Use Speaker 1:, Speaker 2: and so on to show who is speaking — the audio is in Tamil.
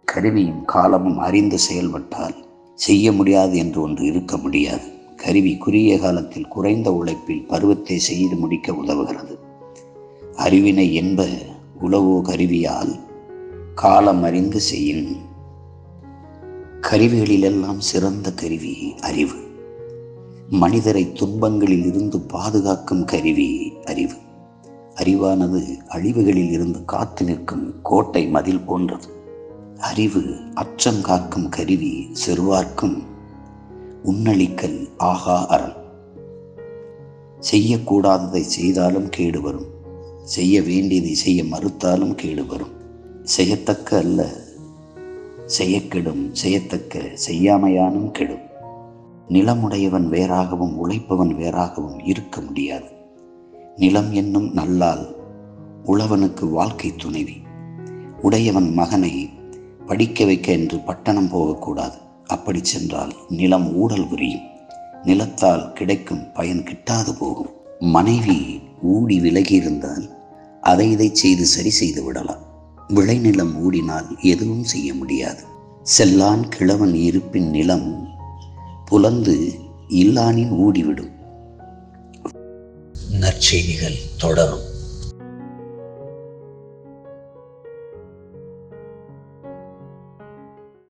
Speaker 1: கருவியும் காலமும் அறிந்து செயல்பட்டால் செய்ய முடியாது என்று ஒன்று இருக்க முடியாது கருவி குறுகிய காலத்தில் குறைந்த உழைப்பில் பருவத்தை செய்து முடிக்க உதவுகிறது அறிவினை என்ப உழவோ கருவியால் காலம் அறிந்து செய்யும் கருவிகளிலெல்லாம் சிறந்த கருவி அறிவு மனிதரை துன்பங்களில் இருந்து பாதுகாக்கும் கருவி அறிவு அறிவானது அழிவுகளில் இருந்து காத்து நிற்கும் கோட்டை மதில் போன்றது அறிவு அச்சம் காக்கும் கருவி செருவார்க்கும் உன்னளிக்கல் ஆகா அரண் செய்யக்கூடாததை செய்தாலும் கேடு வரும் செய்ய வேண்டியதை செய்ய மறுத்தாலும் கேடு வரும் செய்யத்தக்க அல்ல செய்யக்கெடும் செய்யத்தக்க செய்யாமையானும் கெடும் நிலமுடையவன் வேறாகவும் உழைப்பவன் வேறாகவும் இருக்க முடியாது நிலம் என்னும் நல்லால் உழவனுக்கு வாழ்க்கை துணைவி உடையவன் மகனை படிக்க வைக்க என்று பட்டணம் போகக்கூடாது அப்படி சென்றால் நிலம் ஊடல் புரியும் நிலத்தால் கிடைக்கும் பயன் கிட்டாது போகும் மனைவி ஊடி விலகி இருந்தால் அதை இதை செய்து சரி செய்து விடலாம் விளைநிலம் ஊடினால் எதுவும் செய்ய முடியாது செல்லான் கிழவன் இருப்பின் நிலம் புலந்து இல்லானின் ஊடிவிடும் நற்செய்திகள் தொடரும்